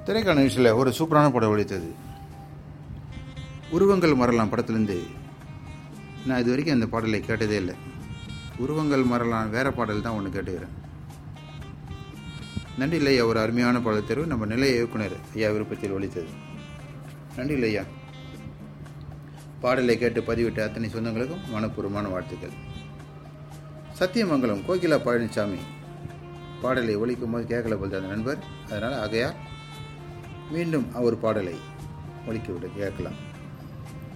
திரைக்கான நிகழ்ச்சியில் ஒரு சூப்பரான படம் ஒழித்தது உருவங்கள் மறலாம் படத்துலேருந்து நான் இது வரைக்கும் அந்த பாடலை கேட்டதே இல்லை உருவங்கள் மறலாம் வேற பாடல் தான் ஒன்று கேட்டுக்கிறேன் நன்றி இல்லையா ஒரு அருமையான பாடல் தேர்வு நம்ம நிலைய இயக்குனர் ஐயா விருப்பத்தில் ஒழித்தது நன்றி இல்லையா பாடலை கேட்டு பதிவிட்ட அத்தனை சொந்தங்களுக்கும் மனப்பூர்வமான வாழ்த்துக்கள் சத்தியமங்கலம் கோகிலா பழனிசாமி பாடலை ஒழிக்கும் போது கேட்கல போல் அந்த நண்பர் அதனால் ஆகையால் மீண்டும் அவர் பாடலை ஒழிக்க விட கேட்கலாம்